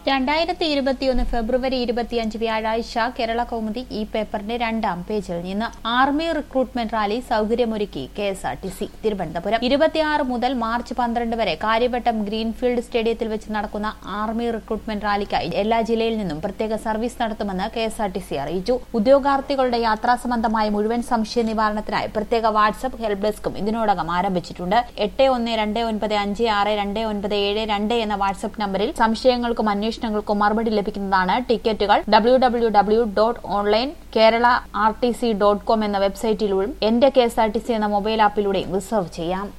രണ്ടായിരത്തി ഇരുപത്തിയൊന്ന് ഫെബ്രുവരി ഇരുപത്തിയഞ്ച് വ്യാഴാഴ്ച കേരള കൗമുദി ഈ പേപ്പറിന്റെ രണ്ടാം പേജിൽ നിന്ന് ആർമി റിക്രൂട്ട്മെന്റ് റാലി സൗകര്യമൊരുക്കി K S R T C Thiruvananthapuram ഇരുപത്തിയാറ് മുതൽ മാർച്ച് പന്ത്രണ്ട് വരെ കാര്യവട്ടം ഗ്രീൻഫീൽഡ് സ്റ്റേഡിയത്തിൽ വെച്ച് നടക്കുന്ന ആർമി റിക്രൂട്ട്മെന്റ് റാലിക്കായി എല്ലാ ജില്ലയിൽ നിന്നും പ്രത്യേക സർവീസ് നടത്തുമെന്ന് K S R T C അറിയിച്ചു ഉദ്യോഗാർത്ഥികളുടെ യാത്രാ സംബന്ധമായ മുഴുവൻ സംശയ നിവാരണത്തിനായി പ്രത്യേക വാട്സ്ആപ്പ് ഹെൽപ്പ് ഡെസ്കും ഇതിനോടകം ആരംഭിച്ചിട്ടുണ്ട് എട്ട് ഒന്ന് രണ്ട് ഒൻപത് അഞ്ച് ആറ് രണ്ട് ഒൻപത് ഏഴ് രണ്ട് എന്ന വാട്സ്ആപ്പ് നമ്പറിൽ സംശയങ്ങൾക്കും അന്വേഷണങ്ങൾക്കും മറുപടി ലഭിക്കുന്നതാണ് ടിക്കറ്റുകൾ W W W dot online Kerala R T C dot com എന്ന വെബ്സൈറ്റിലൂടെയും എന്റെ K S R T C എന്ന മൊബൈൽ ആപ്പിലൂടെയും റിസർവ് ചെയ്യാം